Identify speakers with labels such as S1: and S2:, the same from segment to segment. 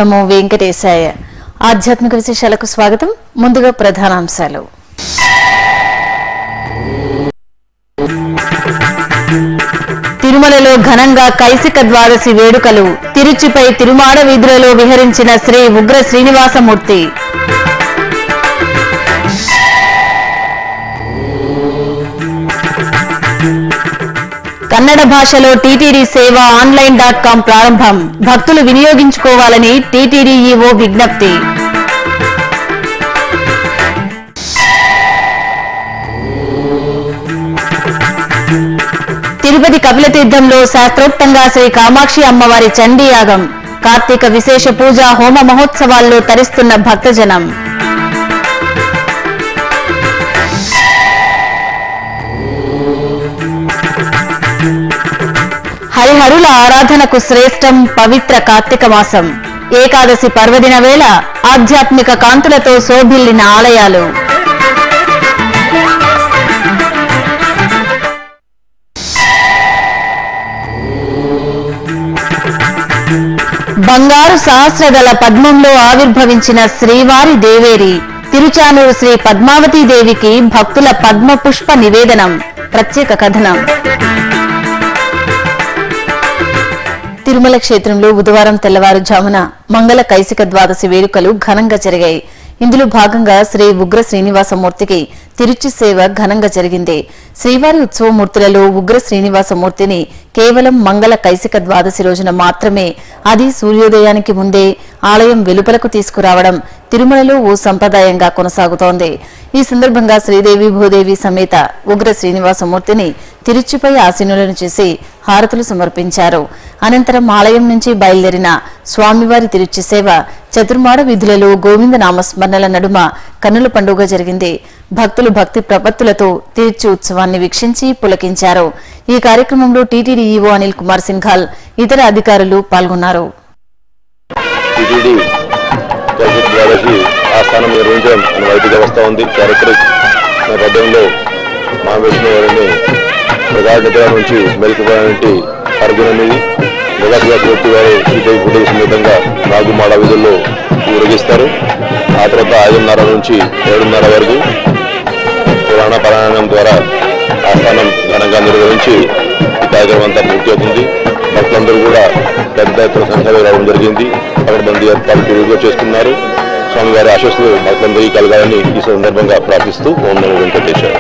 S1: నమో వెంకటేశాయ ఆధ్యాత్మిక విశేషాలకు స్వాగతం ముందుగా ప్రధానాంశాలు తిరుమలలో ఘనంగా కైసిక ద్వాదశి వేడుకలు తిరుచిపై తిరుమాడ వీధులలో విహరించిన శ్రీ ఉగ్ర శ్రీనివాసమూర్తి కన్నడ భాషలో టీటీడీ సేవ ఆన్లైన్ డాట్ కాం ప్రారంభం భక్తులు వినియోగించుకోవాలని టీటీడీ ఈవో విజ్ఞప్తి తిరుపతి కపిలతీర్థంలో శాస్త్రోక్తంగా శ్రీ కామాక్షి అమ్మవారి చండీ యాగం కార్తీక విశేష పూజ హోమ మహోత్సవాల్లో తరిస్తున్న భక్తజనం హరిహరుల ఆరాధనకు శ్రేష్టం పవిత్ర కార్తీక మాసం ఏకాదశి పర్వదిన వేళ ఆధ్యాత్మిక కాంతులతో శోభిల్లిన ఆలయాలు బంగారు సహస్రదళ పద్మంలో ఆవిర్భవించిన శ్రీవారి దేవేరి తిరుచానూరు శ్రీ పద్మావతీ దేవికి భక్తుల పద్మ పుష్ప నివేదనం ప్రత్యేక కథనం తిరుమల క్షేత్రంలో బుధవారం తెల్లవారుజామున మంగళ కైసిక ద్వాదశి వేడుకలు ఘనంగా జరిగాయి ఇందులో భాగంగా శ్రీ ఉగ్ర శ్రీనివాసమూర్తికి తిరుచి సేవ ఘనంగా జరిగింది శ్రీవారి ఉత్సవమూర్తులలో ఉగ్ర శ్రీనివాసమూర్తిని కేవలం మంగళ కైసిక ద్వాదశి రోజున మాత్రమే అది సూర్యోదయానికి ముందే ఆలయం వెలుపలకు తీసుకురావడం తిరుమలలో ఓ సంప్రదాయంగా కొనసాగుతోంది ఈ సందర్భంగా శ్రీదేవి భూదేవి సమేత ఉగ్ర శ్రీనివాసమూర్తిని తిరుచిపై ఆసీనులను చేసి హారతులు సమర్పించారు అనంతరం ఆలయం నుంచి బయలుదేరిన స్వామివారి తిరుచి సేవ చతుర్మాడ విధులలో గోవింద నామస్మరణల నడుమ కన్నుల పండుగ జరిగింది భక్తులు భక్తి ప్రపత్తులతో తిరుచి ఉత్సవాన్ని వీక్షించి పులకించారు ఈ కార్యక్రమంలో టీటీడీ ఈవో అనిల్ కుమార్ సింఘాల్ ఇతర అధికారులు పాల్గొన్నారు
S2: టీటీడీ కలిసి ద్వాదశి ఆస్థానం నిర్వహించడం మన వైద్యుగా వస్తూ ఉంది క్యారెక్టరిక్ నేపథ్యంలో మహావిష్ణు వారిని ప్రధాన నిద్ర నుంచి మెలకుపోయినటువంటి అర్జునుని మొదటిగా పూర్తి వారు శ్రీదేవి గుడి సమేతంగా నాగుమాడ వీధుల్లో ఊరేగిస్తారు ఆ తర్వాత ఐదున్నర నుంచి ఏడున్నర వరకు పురాణ పారాయణం ద్వారా ఆస్థానం ఘనంగా నిర్వహించి ఈ కార్యక్రమం అంతా పూర్తి అవుతుంది భక్తులందరూ కూడా పెద్ద ఎత్తున సంఖ్యలో రావడం జరిగింది పకడ్బందీ ఏర్పాటు తిరుగుగా చేస్తున్నారు స్వామివారి ఆశస్సులు భక్తులందరికీ కలగాలని ఈ సందర్భంగా ప్రార్థిస్తూ ఓం నమో వెంకటేశ్వర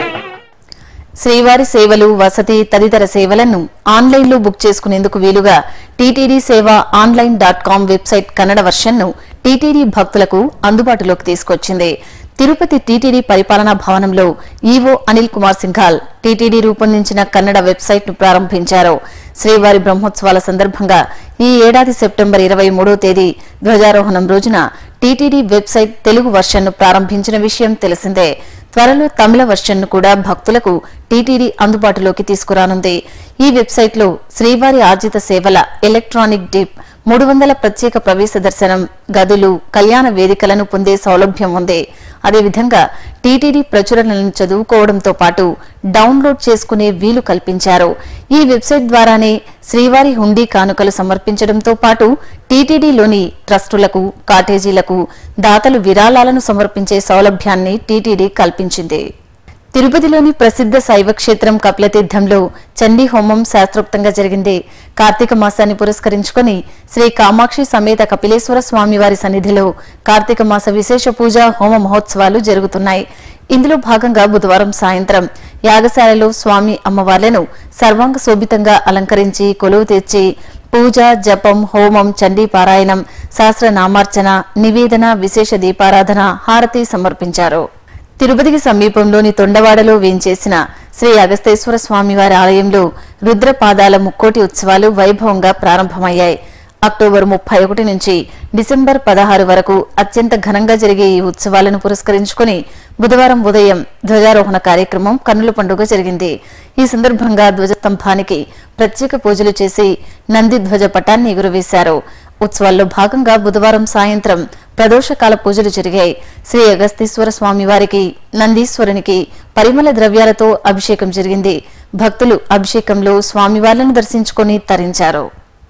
S1: శ్రీవారి సేవలు వసతి తదితర సేవలను ఆన్లైన్లో బుక్ చేసుకునేందుకు వీలుగా TTD Seva online dot com website Kannada వర్షన్ను టీటీడీ భక్తులకు అందుబాటులోకి తీసుకొచ్చింది తిరుపతి టీటీడీ పరిపాలనా భవనంలో ఈవో అనిల్ కుమార్ సింఘాల్ టీటీడీ రూపొందించిన కన్నడ వెబ్సైట్ ను ప్రారంభించారు శ్రీవారి బ్రహ్మోత్సవాల సందర్భంగా ఈ ఏడాది సెప్టెంబర్ ఇరవై మూడో తేదీ ధ్వజారోహణం రోజున టీటీడీ వెబ్సైట్ తెలుగు వర్షన్ను ప్రారంభించిన విషయం తెలిసిందే త్వరలో తమిళ వర్షన్ను కూడా భక్తులకు టీటీడీ అందుబాటులోకి తీసుకురానుంది ఈ వెబ్సైట్లో శ్రీవారి ఆర్జిత సేవల ఎలక్ట్రానిక్ డిప్ మూడు వందల ప్రత్యేక ప్రవేశ దర్శనం గదులు కళ్యాణ వేదికలను పొందే సౌలభ్యం ఉంది అదేవిధంగా టీటీడీ ప్రచురణలను చదువుకోవడంతో పాటు డౌన్లోడ్ చేసుకునే వీలు కల్పించారు ఈ వెబ్సైట్ ద్వారానే శ్రీవారి హుండీ కానుకలు సమర్పించడంతో పాటు టీటీడీలోని ట్రస్టులకు కాటేజీలకు దాతలు విరాళాలను సమర్పించే సౌలభ్యాన్ని టీటీడీ కల్పించింది తిరుపతిలోని ప్రసిద్ధ శైవ క్షేత్రం కపిలతీర్థంలో చండీ హోమం శాస్త్రోక్తంగా జరిగింది కార్తీక మాసాన్ని పురస్కరించుకుని శ్రీ కామాక్షి సమేత కపిలేశ్వర స్వామివారి సన్నిధిలో కార్తీక మాస విశేష పూజ హోమ మహోత్సవాలు జరుగుతున్నాయి ఇందులో భాగంగా బుధవారం సాయంత్రం యాగశాలలో స్వామి అమ్మవార్లను సర్వాంగ శోభితంగా అలంకరించి కొలువు తెచ్చి పూజ జపం హోమం చండీ పారాయణం సహస్రనామార్చన నివేదన విశేష దీపారాధన హారతి సమర్పించారు తిరుపతికి సమీపంలోని తొండవాడలో వేంచేసిన శ్రీ అగస్తేశ్వర స్వామివారి ఆలయంలో రుద్రపాదాల ముక్కోటి ఉత్సవాలు వైభవంగా ప్రారంభమయ్యాయి అక్టోబర్ ముప్పై ఒకటి నుంచి డిసెంబర్ పదహారు వరకు అత్యంత ఘనంగా జరిగే ఈ ఉత్సవాలను పురస్కరించుకుని బుధవారం ఉదయం ధ్వజారోహణ కార్యక్రమం కన్నుల పండుగ జరిగింది ఈ సందర్భంగా ధ్వజస్తంభానికి ప్రత్యేక పూజలు చేసి నంది ధ్వజ పటాన్ని ఎగురవేశారు ఉత్సవాల్లో భాగంగా బుధవారం సాయంత్రం ప్రదోషకాల పూజలు జరిగాయి శ్రీ అగస్తీశ్వర స్వామి వారికి నందీశ్వరునికి పరిమళ ద్రవ్యాలతో అభిషేకం జరిగింది భక్తులు అభిషేకంలో స్వామివార్లను దర్శించుకొని తరించారు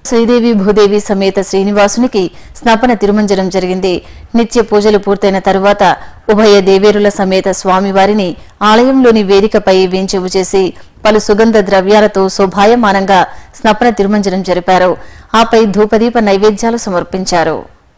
S1: శ్రీదేవి భూదేవి సమేత శ్రీనివాసునికి స్నపన తిరుమంజనం జరిగింది నిత్య పూజలు పూర్తయిన తరువాత ఉభయ దేవేరుల సమేత స్వామివారిని ఆలయంలోని వేదికపై వేంచెవు చేసి పలు సుగంధ ద్రవ్యాలతో శోభాయమానంగా స్నపన తిరుమంజనం జరిపారు ఆపై ధూపదీప నైవేద్యాలు సమర్పించారు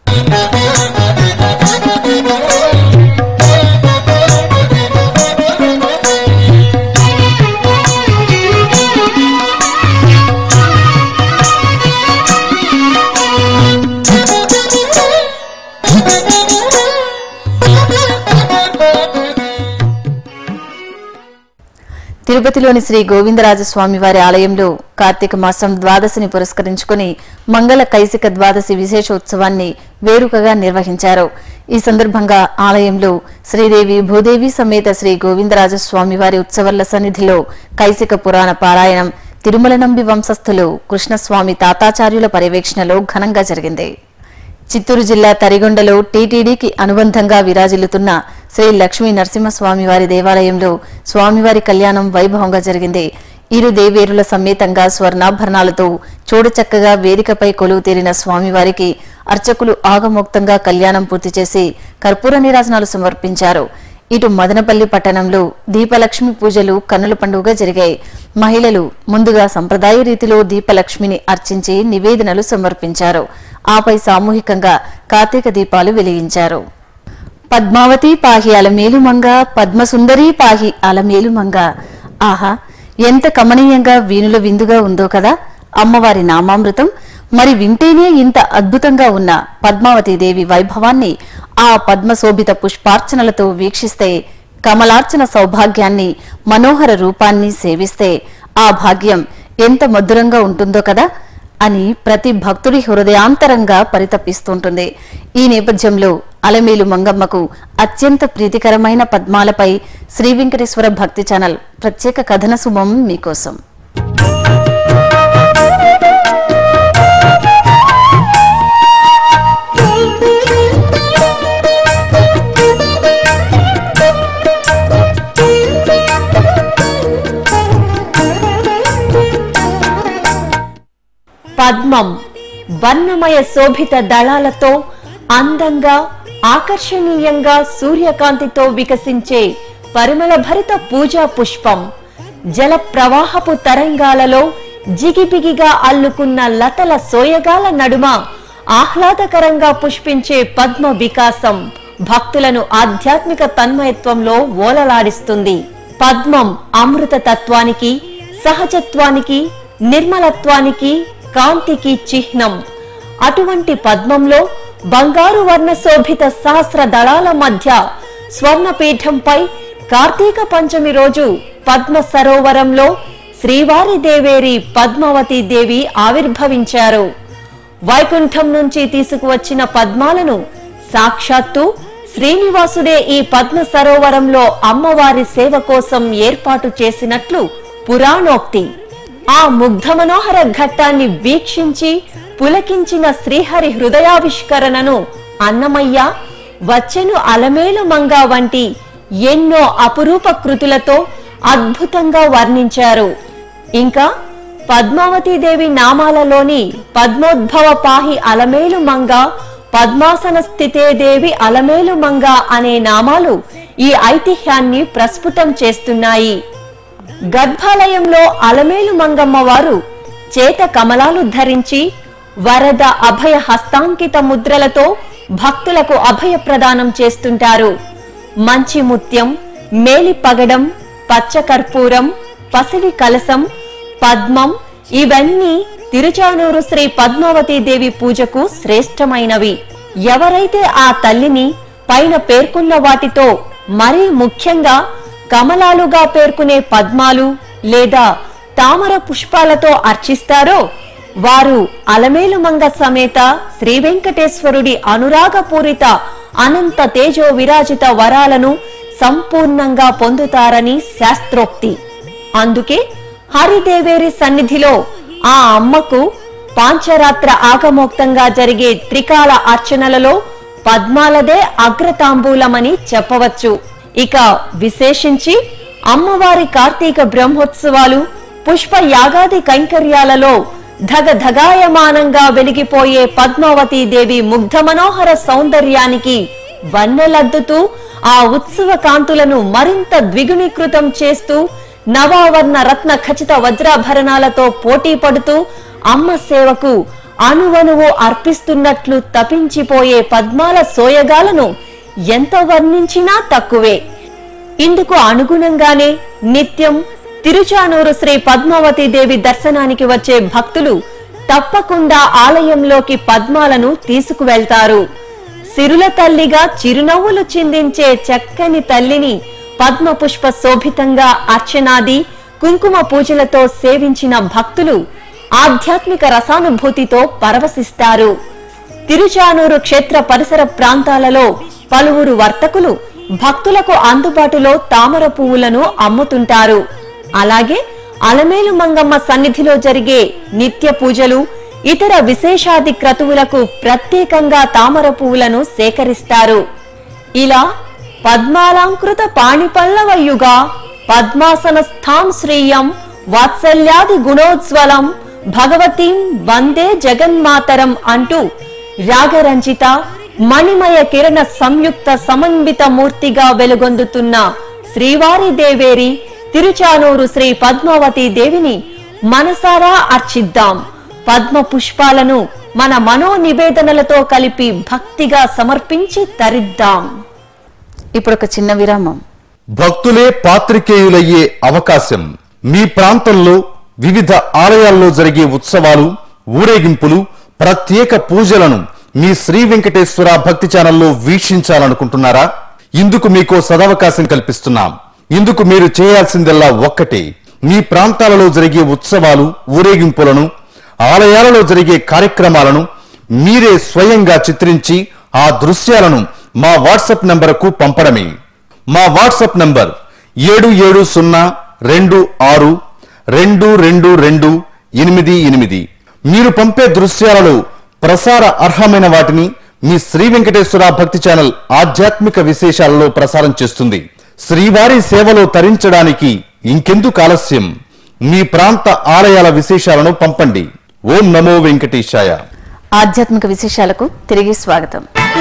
S1: తిరుపతిలోని శ్రీ గోవిందరాజస్వామి వారి ఆలయంలో కార్తీక మాసం ద్వాదశిని పురస్కరించుకుని మంగళ కైసిక ద్వాదశి విశేషోత్సవాన్ని వేడుకగా నిర్వహించారు ఈ సందర్భంగా ఆలయంలో శ్రీదేవి భూదేవి సమేత శ్రీ గోవిందరాజస్వామి వారి ఉత్సవాల సన్నిధిలో కైసిక పురాణ పారాయణం తిరుమల నంబి వంశస్థులు కృష్ణస్వామి తాతాచార్యుల పర్యవేక్షణలో ఘనంగా జరిగింది చిత్తూరు జిల్లా తరిగొండలో టీటీడీకి అనుబంధంగా విరాజిల్లుతున్న శ్రీ లక్ష్మీ నరసింహస్వామి వారి దేవాలయంలో స్వామివారి కళ్యాణం వైభవంగా జరిగింది ఇరు దేవేరుల సమేతంగా స్వర్ణాభరణాలతో చూడచక్కగా వేదికపై కొలువు తీరిన స్వామివారికి అర్చకులు ఆగమోక్తంగా కళ్యాణం పూర్తి చేసి కర్పూర నీరాజనాలు సమర్పించారు ఇటు మదనపల్లి పట్టణంలో దీపలక్ష్మి పూజలు కన్నుల పండుగగా జరిగాయి మహిళలు ముందుగా సంప్రదాయ రీతిలో దీపలక్ష్మిని అర్చించి నివేదనలు సమర్పించారు ఆపై సామూహికంగా కార్తీక దీపాలు వెలిగించారు పద్మావతి పాహి అలమేలుమంగ పద్మసుందరి పాహి అలమేలుమంగ ఆహా ఎంత కమనీయంగా వీణుల విందుగా ఉందో కదా అమ్మవారి నామామృతం మరి వింటేనే ఇంత అద్భుతంగా ఉన్న పద్మావతి దేవి వైభవాన్ని ఆ పద్మశోభిత పుష్పార్చనలతో వీక్షిస్తే కమలార్చన సౌభాగ్యాన్ని మనోహర రూపాన్ని సేవిస్తే ఆ భాగ్యం ఎంత మధురంగా ఉంటుందో కదా అని ప్రతి భక్తుడి హృదయాంతరంగా పరితపిస్తుంటుంది ఈ నేపథ్యంలో అలమేలు మంగమ్మకు అత్యంత ప్రీతికరమైన పద్మాలపై శ్రీ వెంకటేశ్వర భక్తి ఛానల్ ప్రత్యేక కథన సుమం మీకోసం
S3: పద్మం వర్ణమయ శోభిత దళాలతో అందంగా ఆకర్షణీయంగా సూర్యకాంతితో వికసించే పరిమళ భరిత పూజా పుష్పం జల ప్రవాహపు తరంగాలలో జిగిబిగిగా అల్లుకున్న లతల సోయగాల నడుమ ఆహ్లాదకరంగా పుష్పించే పద్మ వికాసం భక్తులను ఆధ్యాత్మిక తన్మయత్వంలో ఓలలాడిస్తుంది పద్మం అమృత తత్వానికి సహజత్వానికి నిర్మలత్వానికి కాంతికి చిహ్నం అటువంటి పద్మంలో బంగారు వర్ణ శోభిత సహస్ర దళాల మధ్య స్వర్ణపీఠంపై కార్తీక పంచమి రోజు పద్మ సరోవరంలో శ్రీవారి దేవేరి పద్మావతి దేవి ఆవిర్భవించారు వైకుంఠం నుంచి తీసుకువచ్చిన పద్మాలను సాక్షాత్తు శ్రీనివాసుడే ఈ పద్మ సరోవరంలో అమ్మవారి సేవ కోసం ఏర్పాటు చేసినట్లు పురాణోక్తి ఆ ముగ్ధ మనోహర ఘట్టాన్ని వీక్షించి పులకించిన శ్రీహరి హృదయావిష్కరణను అన్నమయ్య వచ్చెను అలమేలు మంగ వంటి ఎన్నో అపురూప కృతులతో అద్భుతంగా వర్ణించారు ఇంకా పద్మావతీదేవి నామాలలోని పద్మోద్భవ పాహి అలమేలు మంగ పద్మాసన స్థితే దేవి అలమేలు మంగ అనే నామాలు ఈ ఐతిహ్యాన్ని ప్రస్ఫుటం చేస్తున్నాయి గర్భాలయంలో అలమేలు మంగమ్మ వారు చేత కమలాలు ధరించి వరద అభయ హస్తాంకిత ముద్రలతో భక్తులకు అభయ ప్రదానం చేస్తుంటారు మంచి ముత్యం మేలి పగడం పచ్చ కర్పూరం పసిడి కలసం పద్మం ఇవన్నీ తిరుచానూరు శ్రీ పద్మావతి దేవి పూజకు శ్రేష్టమైనవి ఎవరైతే ఆ తల్లిని పైన పేర్కొన్న వాటితో మరీ ముఖ్యంగా కమలాలుగా పేర్కొనే పద్మాలు లేదా తామర పుష్పాలతో అర్చిస్తారో వారు అలమేలుమంగ సమేత శ్రీ వెంకటేశ్వరుడి అనురాగపూరిత అనంత తేజో విరాజిత వరాలను సంపూర్ణంగా పొందుతారని శాస్త్రోక్తి అందుకే హరిదేవేరి సన్నిధిలో ఆ అమ్మకు పాంచరాత్ర ఆగమోక్తంగా జరిగే త్రికాల అర్చనలలో పద్మాలదే అగ్రతాంబూలమని చెప్పవచ్చు ఇక విశేషించి అమ్మవారి కార్తీక బ్రహ్మోత్సవాలు పుష్ప యాగాది కైంకర్యాలలో ధగధగాయమానంగా వెలిగిపోయే పద్మావతీ దేవి ముగ్ధ మనోహర సౌందర్యానికి వన్నెలద్దుతూ ఆ ఉత్సవ కాంతులను మరింత ద్విగుణీకృతం చేస్తూ నవావర్ణ రత్న ఖచిత వజ్రాభరణాలతో పోటీ పడుతూ అమ్మ సేవకు అణువణువు అర్పిస్తున్నట్లు తపించిపోయే పద్మాల సోయగాలను ఎంత వర్ణించినా తక్కువే ఇందుకు అనుగుణంగానే నిత్యం తిరుచానూరు శ్రీ పద్మావతి దేవి దర్శనానికి వచ్చే భక్తులు తప్పకుండా ఆలయంలోకి పద్మాలను తీసుకువెళ్తారు సిరుల తల్లిగా చిరునవ్వులు చిందించే చక్కని తల్లిని పద్మ పుష్ప శోభితంగా అర్చనాది కుంకుమ పూజలతో సేవించిన భక్తులు ఆధ్యాత్మిక రసానుభూతితో పరవశిస్తారు తిరుచానూరు క్షేత్ర పరిసర ప్రాంతాలలో పలువురు వర్తకులు భక్తులకు అందుబాటులో తామర పువ్వులను అమ్ముతుంటారు అలాగే అలమేలు మంగమ్మ సన్నిధిలో జరిగే నిత్య పూజలు ఇతర విశేషాది క్రతువులకు ప్రత్యేకంగా తామర పువ్వులను సేకరిస్తారు ఇలా పద్మాలంకృత పాణిపల్లవయుగా పద్మాసన స్థాం శ్రీయం వాత్సల్యాది గుణోజ్వలం భగవతీం వందే జగన్మాతరం అంటూ రాగరంజిత మణిమయ కిరణ సంయుక్త సమన్విత మూర్తిగా వెలుగొందుతున్న శ్రీవారి దేవేరి తిరుచానూరు శ్రీ పద్మావతి దేవిని మనసారా అర్చిద్దాం పద్మ పుష్పాలను మన మనోనివేదనలతో కలిపి భక్తిగా సమర్పించి తరిద్దాం
S1: ఇప్పుడు ఒక చిన్న విరామం
S4: భక్తులే పాత్రికేయులయ్యే అవకాశం మీ ప్రాంతంలో వివిధ ఆలయాల్లో జరిగే ఉత్సవాలు ఊరేగింపులు ప్రత్యేక పూజలను మీ శ్రీ వెంకటేశ్వర భక్తి ఛానల్లో వీక్షించాలనుకుంటున్నారా ఇందుకు మీకో సదవకాశం కల్పిస్తున్నాం ఇందుకు మీరు చేయాల్సిందల్లా ఒక్కటే మీ ప్రాంతాలలో జరిగే ఉత్సవాలు ఊరేగింపులను ఆలయాలలో జరిగే కార్యక్రమాలను మీరే స్వయంగా చిత్రించి ఆ దృశ్యాలను మా వాట్సాప్ నంబరుకు పంపడమే మా వాట్సాప్ నంబర్ ఏడు ఏడు సున్నా రెండు ఆరు రెండు రెండు రెండు ఎనిమిది ఎనిమిది మీరు పంపే దృశ్యాలలో ప్రసార అర్హమైన వాటిని మీ శ్రీ వెంకటేశ్వర భక్తి ఛానల్ ఆధ్యాత్మిక విశేషాలలో ప్రసారం చేస్తుంది శ్రీవారి సేవలో తరించడానికి ఇంకెందుకు ఆలస్యం మీ ప్రాంత ఆలయాల విశేషాలను పంపండి ఓం నమో వెంకటేశాయ
S1: ఆధ్యాత్మిక విశేషాలకు తిరిగి స్వాగతం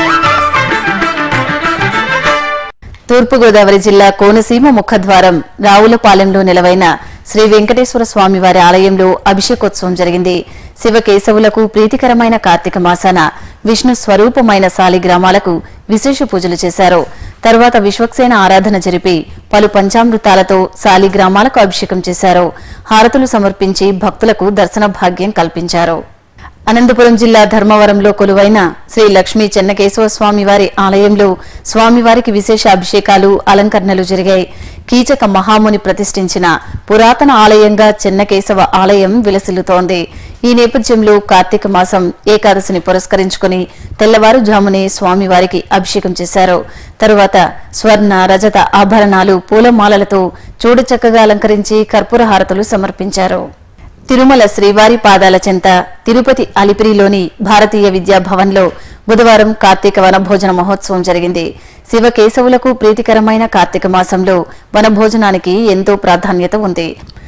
S1: తూర్పుగోదావరి జిల్లా కోనసీమ ముఖద్వారం రావులపాలెంలో నిలవైన శ్రీ వెంకటేశ్వర స్వామి వారి ఆలయంలో అభిషేకోత్సవం జరిగింది శివకేశవులకు ప్రీతికరమైన కార్తీక మాసాన విష్ణు స్వరూపమైన సాలిగ్రామాలకు విశేష పూజలు చేశారు తరువాత విశ్వక్సేన ఆరాధన జరిపి పలు పంచామృతాలతో సాలిగ్రామాలకు అభిషేకం చేశారు హారతులు సమర్పించి భక్తులకు దర్శన భాగ్యం కల్పించారు అనంతపురం జిల్లా ధర్మవరంలో కొలువైన శ్రీ లక్ష్మీ చెన్నకేశవ స్వామి వారి ఆలయంలో స్వామివారికి విశేష అభిషేకాలు అలంకరణలు జరిగాయి కీచక మహాముని ప్రతిష్ఠించిన పురాతన ఆలయంగా చెన్నకేశవ ఆలయం విలసిల్లుతోంది ఈ నేపథ్యంలో కార్తీక మాసం ఏకాదశిని పురస్కరించుకుని తెల్లవారుజామునే స్వామివారికి అభిషేకం చేశారు తరువాత స్వర్ణ రజత ఆభరణాలు పూలమాలలతో చూడచక్కగా అలంకరించి కర్పూర హారతులు సమర్పించారు తిరుమల శ్రీవారి పాదాల చెంత తిరుపతి అలిపిరిలోని భారతీయ విద్యా భవన్లో బుధవారం కార్తీక వనభోజన మహోత్సవం జరిగింది శివకేశవులకు ప్రీతికరమైన కార్తీక మాసంలో వనభోజనానికి ఎంతో ప్రాధాన్యత ఉంది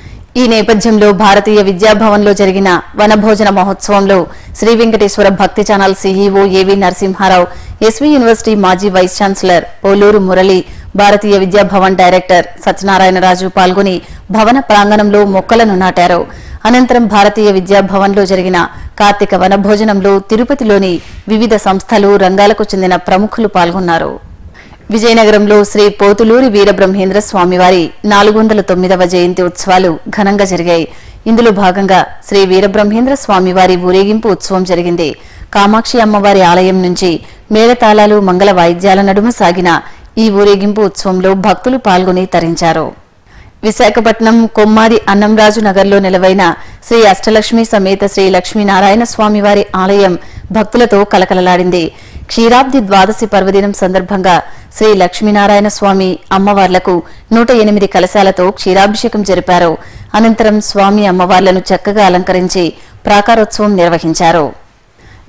S1: ఈ నేపథ్యంలో భారతీయ విద్యాభవన్లో జరిగిన వనభోజన మహోత్సవంలో శ్రీ వెంకటేశ్వర భక్తి channel CEO AV Narasimharao SV university మాజీ vice chancellor Poluru Murali Bharatiya Vidyabhavan director Satyanarayanaraju పాల్గొని భవన ప్రాంగణంలో మొక్కలను నాటారు అనంతరం భారతీయ విద్యాభవన్లో జరిగిన కార్తీక వనభోజనంలో తిరుపతిలోని వివిధ సంస్థలు రంగాలకు చెందిన ప్రముఖులు పాల్గొన్నారు విజయనగరంలో శ్రీ పోతులూరి వీరబ్రహ్మేంద్ర స్వామివారి నాలుగు వందల తొమ్మిదవ జయంతి ఉత్సవాలు ఘనంగా జరిగాయి ఇందులో భాగంగా శ్రీ వీరబ్రహ్మేంద్ర స్వామివారి ఊరేగింపు ఉత్సవం జరిగింది కామాక్షి అమ్మవారి ఆలయం నుంచి మేళతాళాలు మంగళ వాయిద్యాల నడుమ సాగిన ఈ ఊరేగింపు ఉత్సవంలో భక్తులు పాల్గొని తరించారు విశాఖపట్నం కొమ్మాది అన్నంరాజు నగర్లో నిలవైన శ్రీ అష్టలక్ష్మి సమేత శ్రీ లక్ష్మీనారాయణ స్వామివారి ఆలయం భక్తులతో కలకలలాడింది క్షీరాబ్ది ద్వాదశి పర్వదినం సందర్భంగా శ్రీ లక్ష్మీనారాయణ స్వామి అమ్మవార్లకు నూట ఎనిమిది కలశాలతో క్షీరాభిషేకం జరిపారు అనంతరం స్వామి అమ్మవార్లను చక్కగా అలంకరించి ప్రాకారోత్సవం నిర్వహించారు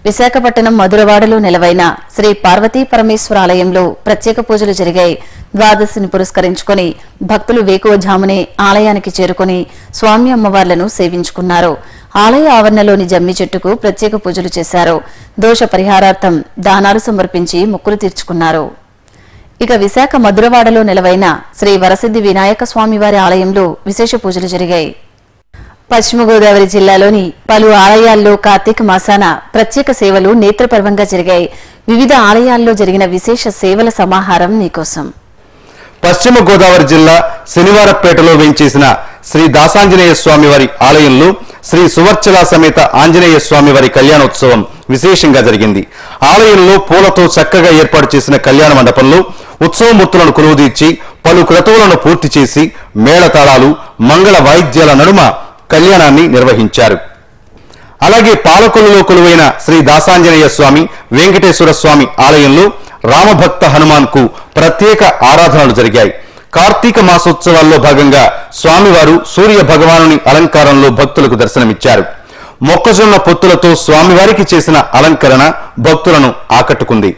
S1: విశాఖపట్నం మధురవాడలో నెలవైన శ్రీ పార్వతీ పరమేశ్వర ఆలయంలో ప్రత్యేక పూజలు జరిగాయి ద్వాదశిని పురస్కరించుకుని భక్తులు వేకువజామునే ఆలయానికి చేరుకుని స్వామి అమ్మవార్లను సేవించుకున్నారు ఆలయ ఆవరణలోని జమ్మి చెట్టుకు ప్రత్యేక పూజలు చేశారు దోష పరిహారార్థం దానాలు సమర్పించి మొక్కులు తీర్చుకున్నారు ఇక విశాఖ మధురవాడలో నెలవైన శ్రీ వరసిద్ది వినాయక స్వామివారి ఆలయంలో విశేష పూజలు జరిగాయి పశ్చిమ గోదావరి జిల్లాలోని పలు ఆలయాల్లో కార్తీక మాసాన ప్రత్యేక సేవలు నేత్రపర్వంగా జరిగాయి వివిధ ఆలయాల్లో జరిగిన విశేష సేవల సమాహారం మీకోసం
S4: పశ్చిమ గోదావరి జిల్లా శనివారపేటలో వేంచేసిన శ్రీ దాసాంజనేయ స్వామి వారి ఆలయంలో శ్రీ సువర్చల సమేత ఆంజనేయ స్వామి వారి కళ్యాణోత్సవం విశేషంగా జరిగింది ఆలయంలో పూలతో చక్కగా ఏర్పాటు చేసిన కళ్యాణ మండపంలో ఉత్సవమూర్తులను కొలువుదీర్చి పలు క్రతువులను పూర్తి చేసి మేళతాళాలు మంగళ వాయిద్యాల నడుమ కళ్యాణాన్ని నిర్వహించారు అలాగే పాలకొల్లులో కొలువైన శ్రీ దాసాంజనేయ స్వామి వెంకటేశ్వర స్వామి ఆలయంలో రామభక్త హనుమాన్ కు ప్రత్యేక ఆరాధనలు జరిగాయి కార్తీక మాసోత్సవాల్లో భాగంగా స్వామివారు సూర్య భగవానుని అలంకారంలో భక్తులకు దర్శనమిచ్చారు మొక్కజొన్న పొత్తులతో స్వామివారికి చేసిన అలంకరణ భక్తులను ఆకట్టుకుంది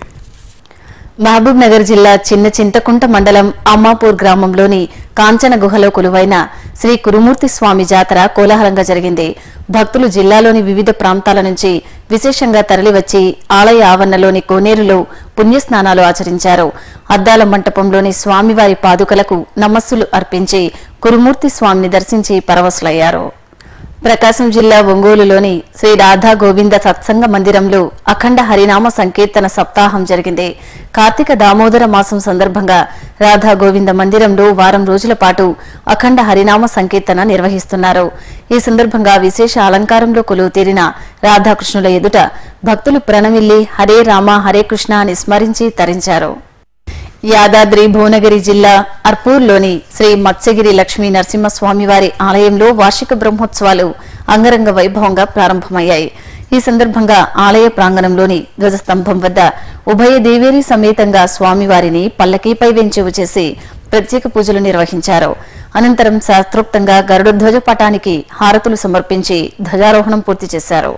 S1: మహబూబ్ నగర్ జిల్లా చిన్న చింతకుంట మండలం అమ్మాపూర్ గ్రామంలోని కాంచన గుహలో కొలువైన శ్రీ కురుమూర్తి స్వామి జాతర కోలాహలంగా జరిగింది భక్తులు జిల్లాలోని వివిధ ప్రాంతాల నుంచి విశేషంగా తరలివచ్చి ఆలయ ఆవరణలోని కోనేరులో పుణ్యస్నానాలు ఆచరించారు అద్దాల మంటపంలోని స్వామివారి పాదుకలకు నమస్సులు అర్పించి కురుమూర్తి స్వామిని దర్శించి పరవశులయ్యారు ప్రకాశం జిల్లా ఒంగోలులోని శ్రీ రాధా గోవింద సత్సంగ మందిరంలో అఖండ హరినామ సంకీర్తన సప్తాహం జరిగింది కార్తీక దామోదర మాసం సందర్భంగా రాధా గోవింద మందిరంలో వారం రోజుల పాటు అఖండ హరినామ సంకీర్తన నిర్వహిస్తున్నారు ఈ సందర్భంగా విశేష అలంకారంలో కొలువు తీరిన రాధాకృష్ణుల ఎదుట భక్తులు ప్రణమిల్లి హరే రామ హరే కృష్ణ అని స్మరించి తరించారు యాదాద్రి భువనగిరి జిల్లా అర్పూర్లోని శ్రీ మత్స్యగిరి లక్ష్మీ నరసింహస్వామివారి ఆలయంలో వార్షిక బ్రహ్మోత్సవాలు అంగరంగ వైభవంగా ప్రారంభమయ్యాయి ఈ సందర్భంగా ఆలయ ప్రాంగణంలోని ధ్వజస్తంభం వద్ద ఉభయ దేవేరి సమేతంగా స్వామివారిని పల్లకీపై వెంచేవు చేసి ప్రత్యేక పూజలు నిర్వహించారు అనంతరం శాస్త్రోక్తంగా గరుడ ధ్వజ పటానికి హారతులు సమర్పించి ధ్వజారోహణం పూర్తి చేశారు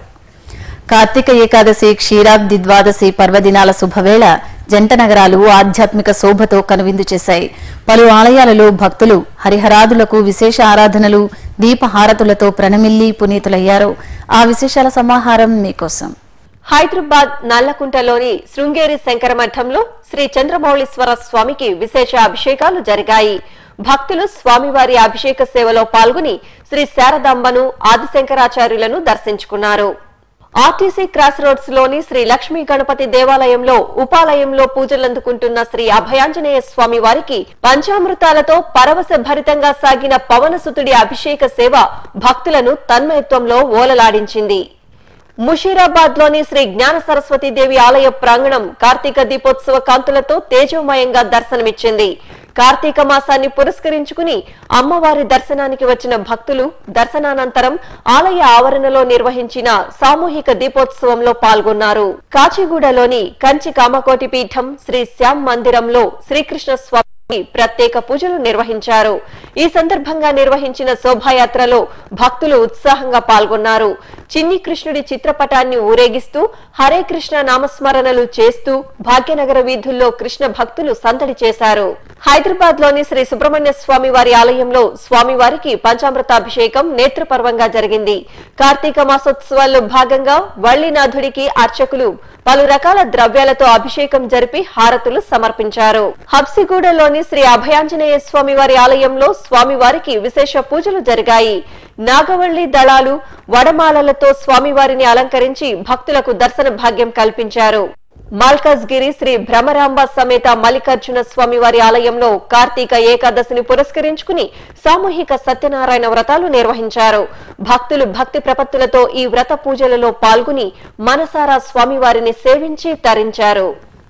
S1: కార్తీక ఏకాదశి క్షీరాబ్ది ద్వాదశి పర్వదినాల శుభవేళ జంట నగరాలు ఆధ్యాత్మిక శోభతో కనువిందు చేశాయి పలు ఆలయాలలో భక్తులు హరిహరాదులకు విశేష ఆరాధనలు దీపహారతులతో ప్రణమిల్లి పునీతులయ్యారు ఆ విశేషాల సమాహారం మీకోసం
S3: హైదరాబాద్ నల్లకుంటలోని శృంగేరి శంకర మఠంలో శ్రీ చంద్రమౌళీశ్వర స్వామికి విశేష అభిషేకాలు జరిగాయి భక్తులు స్వామివారి అభిషేక సేవలో పాల్గొని శ్రీ శారదాంబను ఆదిశంకరాచార్యులను దర్శించుకున్నారు ఆర్టీసీ క్రాస్ రోడ్స్ లోని శ్రీ లక్ష్మీ గణపతి దేవాలయంలో ఉపాలయంలో పూజలందుకుంటున్న శ్రీ అభయాంజనేయ స్వామి వారికి పంచామృతాలతో పరవశ భరితంగా సాగిన పవనసుతుడి అభిషేక సేవ భక్తులను తన్మయత్వంలో ఓలలాడించింది ముషీరాబాద్ లోని శ్రీ జ్ఞాన సరస్వతి దేవి ఆలయ ప్రాంగణం కార్తీక దీపోత్సవ కాంతులతో తేజోమయంగా దర్శనమిచ్చింది కార్తీక మాసాన్ని పురస్కరించుకుని అమ్మవారి దర్శనానికి వచ్చిన భక్తులు దర్శనానంతరం ఆలయ ఆవరణలో నిర్వహించిన సామూహిక దీపోత్సవంలో పాల్గొన్నారు కాచిగూడలోని కంచి కామకోటి పీఠం శ్రీ శ్యామ్ మందిరంలో శ్రీకృష్ణ స్వామి ప్రత్యేక పూజలు నిర్వహించారు ఈ సందర్భంగా నిర్వహించిన శోభాయాత్రలో భక్తులు ఉత్సాహంగా పాల్గొన్నారు చిన్ని కృష్ణుడి చిత్రపటాన్ని ఊరేగిస్తూ హరే కృష్ణ నామస్మరణలు చేస్తూ భాగ్యనగర వీధుల్లో కృష్ణ భక్తులు సందడి చేశారు హైదరాబాద్ లోని శ్రీ సుబ్రహ్మణ్య స్వామి వారి ఆలయంలో స్వామివారికి పంచామృతాభిషేకం నేత్రపర్వంగా జరిగింది కార్తీక మాసోత్సవాల్లో భాగంగా వల్లినాథుడికి అర్చకులు పలు రకాల ద్రవ్యాలతో అభిషేకం జరిపి హారతులు సమర్పించారు హబ్సిగూడలోని శ్రీ అభయాంజనేయ స్వామి వారి ఆలయంలో స్వామివారికి విశేష పూజలు జరిగాయి నాగవల్లి దళాలు వడమాలలతో స్వామివారిని అలంకరించి భక్తులకు దర్శన భాగ్యం కల్పించారు మల్కజ్గిరి శ్రీ భ్రమరాంబ సమేత మల్లికార్జున స్వామి వారి ఆలయంలో కార్తీక ఏకాదశిని పురస్కరించుకుని సామూహిక సత్యనారాయణ వ్రతాలు నిర్వహించారు భక్తులు భక్తి ప్రపత్తులతో ఈ వ్రత పూజలలో పాల్గొని మనసారా స్వామివారిని సేవించి తరించారు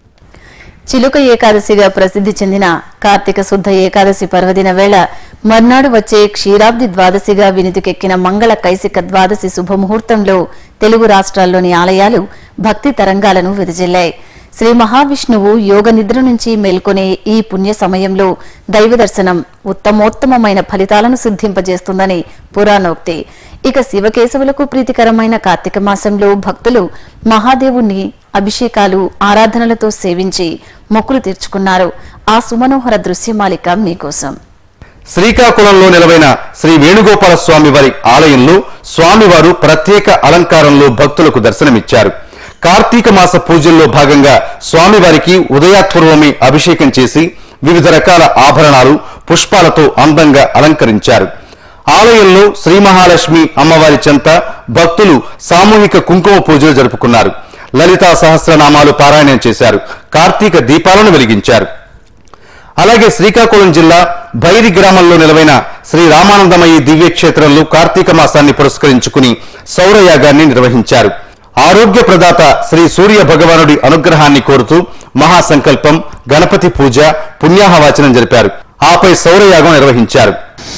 S1: చిలుక ఏకాదశిగా ప్రసిద్ధి చెందిన కార్తీక శుద్ధ ఏకాదశి పర్వదిన వేళ మర్నాడు వచ్చే క్షీరాబ్ది ద్వాదశిగా వినితికెక్కిన మంగళ కైసిక ద్వాదశి శుభముహూర్తంలో తెలుగు రాష్ట్రాల్లోని ఆలయాలు భక్తి తరంగాలను వెదజల్లాయి శ్రీ మహావిష్ణువు యోగ నిద్ర నుంచి మేల్కొనే ఈ పుణ్య సమయంలో దైవ దర్శనం ఉత్తమోత్తమమైన ఫలితాలను సిద్ధింపజేస్తుందని పురాణోక్తి ఇక శివకేశవులకు ప్రీతికరమైన కార్తీక మాసంలో భక్తులు మహాదేవుణ్ణి అభిషేకాలు ఆరాధనలతో సేవించి మొక్కులు తీర్చుకున్నారు ఆ సుమనోహర దృశ్యమాలిక మీకోసం
S4: శ్రీకాకుళంలో నిలవైన శ్రీ వేణుగోపాల స్వామి వారి ఆలయంలో స్వామివారు ప్రత్యేక అలంకారంలో భక్తులకు దర్శనమిచ్చారు కార్తీక మాస పూజల్లో భాగంగా స్వామివారికి ఉదయాత్పూర్వమే అభిషేకం చేసి వివిధ రకాల ఆభరణాలు పుష్పాలతో అందంగా అలంకరించారు ఆలయంలో శ్రీ మహాలక్ష్మి అమ్మవారి చెంత భక్తులు సామూహిక కుంకుమ పూజలు జరుపుకున్నారు లలితా సహస్రనామాలు పారాయణం చేశారు కార్తీక దీపాలను వెలిగించారు అలాగే శ్రీకాకుళం జిల్లా బైరి గ్రామంలో నిలవైన శ్రీ రామానందమయ్య దివ్యక్షేత్రంలో కార్తీక మాసాన్ని పురస్కరించుకుని సౌరయాగాన్ని నిర్వహించారు ఆరోగ్య ప్రదాత శ్రీ సూర్య భగవానుడి అనుగ్రహాన్ని కోరుతూ మహాసంకల్పం గణపతి పూజ పుణ్యాహవాచనం జరిపారు ఆపై సౌరయాగం నిర్వహించారు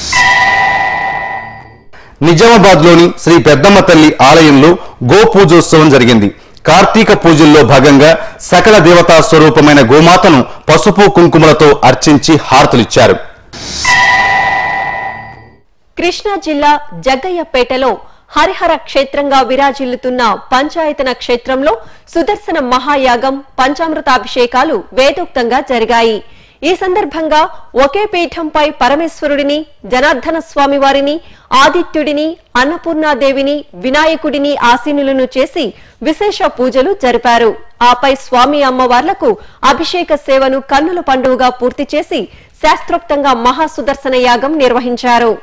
S4: నిజామాబాద్ లోని శ్రీ పెద్దమ్మ తల్లి ఆలయంలో గో పూజోత్సవం జరిగింది కార్తీక పూజల్లో భాగంగా సకల దేవతా స్వరూపమైన గోమాతను పసుపు కుంకుమలతో అర్చించి హారతులిచ్చారు
S3: కృష్ణా జిల్లా జగ్గయ్యపేటలో హరిహర క్షేత్రంగా విరాజిల్లుతున్న పంచాయతన క్షేత్రంలో సుదర్శన మహాయాగం పంచామృతాభిషేకాలు వేదోక్తంగా జరిగాయి ఈ సందర్భంగా ఒకే పీఠంపై పరమేశ్వరుడిని జనార్దన స్వామి వారిని ఆదిత్యుడిని అన్నపూర్ణాదేవిని వినాయకుడిని ఆసీనులను చేసి విశేష పూజలు జరిపారు ఆపై స్వామి అమ్మవార్లకు అభిషేక సేవను కన్నుల పండుగగా పూర్తి చేసి శాస్త్రోక్తంగా మహాసుదర్శన యాగం నిర్వహించారు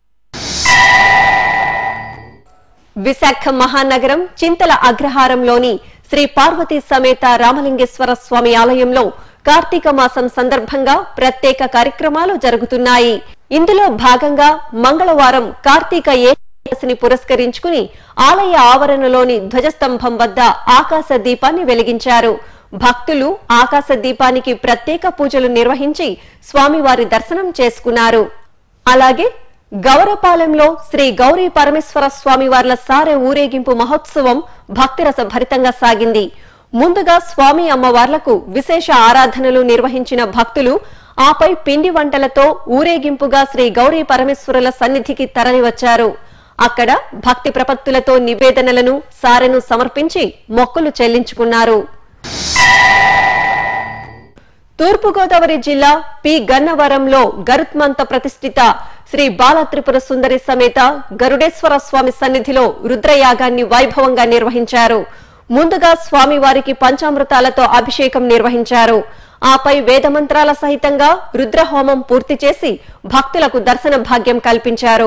S3: విశాఖ మహానగరం చింతల అగ్రహారంలోని శ్రీ పార్వతీ సమేత రామలింగేశ్వర స్వామి ఆలయంలో కార్తీక మాసం సందర్భంగా ప్రత్యేక కార్యక్రమాలు జరుగుతున్నాయి ఇందులో భాగంగా మంగళవారం కార్తీక ఏకాదశిని పురస్కరించుకుని ఆలయ ఆవరణలోని ధ్వజస్తంభం వద్ద ఆకాశ దీపాన్ని వెలిగించారు భక్తులు ఆకాశ దీపానికి ప్రత్యేక పూజలు నిర్వహించి స్వామివారి దర్శనం చేసుకున్నారు అలాగే గౌరపాలెంలో శ్రీ గౌరీ పరమేశ్వర స్వామి వార్ల సారె ఊరేగింపు మహోత్సవం భక్తిరస భరితంగా సాగింది ముందుగా స్వామి అమ్మవార్లకు విశేష ఆరాధనలు నిర్వహించిన భక్తులు ఆపై పిండి వంటలతో ఊరేగింపుగా శ్రీ గౌరీ పరమేశ్వరుల సన్నిధికి తరలివచ్చారు అక్కడ భక్తి ప్రపత్తులతో నివేదనలను సారెను సమర్పించి మొక్కులు చెల్లించుకున్నారు తూర్పుగోదావరి జిల్లా పి గన్నవరంలో గరుత్మంత ప్రతిష్ఠిత శ్రీ బాల త్రిపుర సుందరి సమేత గరుడేశ్వర స్వామి సన్నిధిలో రుద్రయాగాన్ని వైభవంగా నిర్వహించారు ముందుగా స్వామి వారికి పంచామృతాలతో అభిషేకం నిర్వహించారు ఆపై వేదమంత్రాల సహితంగా రుద్రహోమం పూర్తి చేసి భక్తులకు దర్శన భాగ్యం కల్పించారు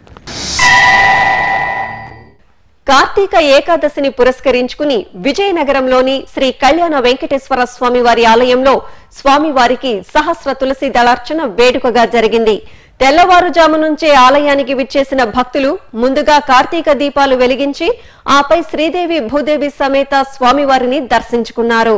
S3: కార్తీక ఏకాదశిని పురస్కరించుకుని విజయనగరంలోని శ్రీ కళ్యాణ వెంకటేశ్వర స్వామి వారి ఆలయంలో స్వామివారికి సహస్ర తులసి దళార్చన వేడుకగా జరిగింది తెల్లవారుజాము నుంచే ఆలయానికి విచ్చేసిన భక్తులు ముందుగా కార్తీక దీపాలు వెలిగించి ఆపై శ్రీదేవి భూదేవి సమేత స్వామివారిని దర్శించుకున్నారు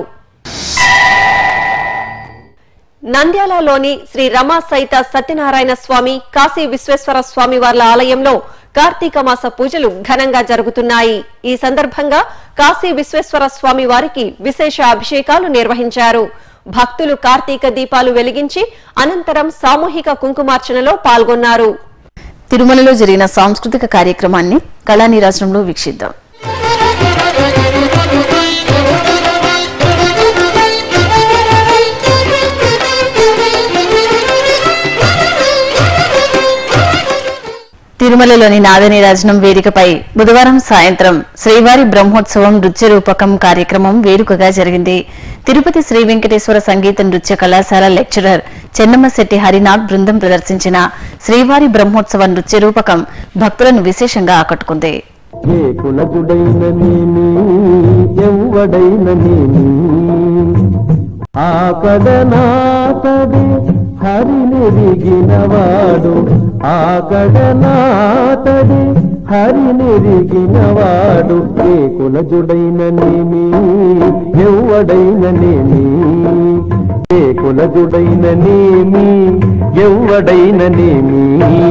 S3: నంద్యాలలోని శ్రీ రమా సైత సత్యనారాయణ స్వామి కాశీ విశ్వేశ్వర స్వామి వార్ల ఆలయంలో కార్తీక మాస పూజలు ఘనంగా జరుగుతున్నాయి ఈ సందర్భంగా కాశీ విశ్వేశ్వర స్వామి వారికి విశేష అభిషేకాలు నిర్వహించారు భక్తులు కార్తీక దీపాలు వెలిగించి అనంతరం సామూహిక కుంకుమార్చనలో పాల్గొన్నారు
S1: తిరుమలలో జరిగిన సాంస్కృతిక కార్యక్రమాన్ని కళానీరాజనంలో వీక్షిద్దాం తిరుమలలోని నాదనీరాజనం వేదికపై బుధవారం సాయంత్రం శ్రీవారి బ్రహ్మోత్సవం నృత్య రూపకం కార్యక్రమం వేడుకగా జరిగింది తిరుపతి శ్రీ వెంకటేశ్వర సంగీత నృత్య కళాశాల లెక్చరర్ చెన్నమ్మశెట్టి హరినాథ్ బృందం ప్రదర్శించిన శ్రీవారి బ్రహ్మోత్సవ నృత్య రూపకం భక్తులను విశేషంగా ఆకట్టుకుంది
S5: ఏ కులజుడైననేమి ఎవడైననేమి ఆకడనాతడి హరినిరిగినవాడు ఆకడనాతడి హరినిరిగినవాడు ఏ కులజుడైననేమి ఎవడైననేమి ఏ కులజుడైననేమి ఎవడైననేమి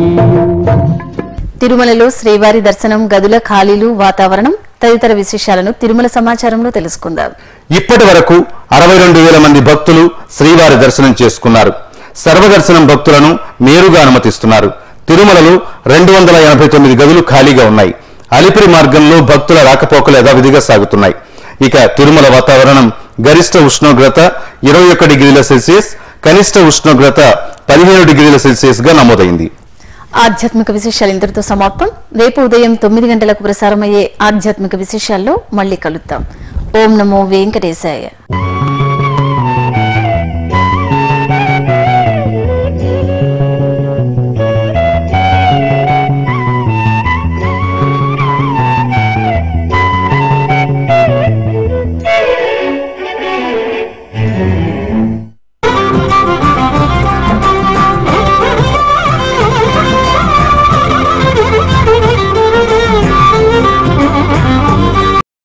S1: తిరుమలలో శ్రీవారి దర్శనం గదుల ఖాళీలు వాతావరణం తదితర విశేషాలను తిరుమల సమాచారంలో తెలుసుకుందాం
S4: ఇప్పటి వరకు అరవై రెండు వేల మంది భక్తులు శ్రీవారి దర్శనం చేసుకున్నారు సర్వదర్శనం భక్తులను నేరుగా అనుమతిస్తున్నారు తిరుమలలో రెండు వందల ఎనభై తొమ్మిది గదులు ఖాళీగా ఉన్నాయి అలిపిరి మార్గంలో భక్తుల రాకపోకలు యథావిధిగా సాగుతున్నాయి ఇక తిరుమల వాతావరణం గరిష్ట ఉష్ణోగ్రత ఇరవై ఒక్క డిగ్రీల సెల్సియస్ కనిష్ట ఉష్ణోగ్రత పదిహేను డిగ్రీల సెల్సియస్ గా నమోదైంది
S1: ఆధ్యాత్మిక విశేషాలు ఇంతటితో సమాప్తం రేపు ఉదయం తొమ్మిది గంటలకు ప్రసారమయ్యే ఆధ్యాత్మిక విశేషాల్లో మళ్ళీ కలుద్దాం ఓం నమో వెంకటేశాయ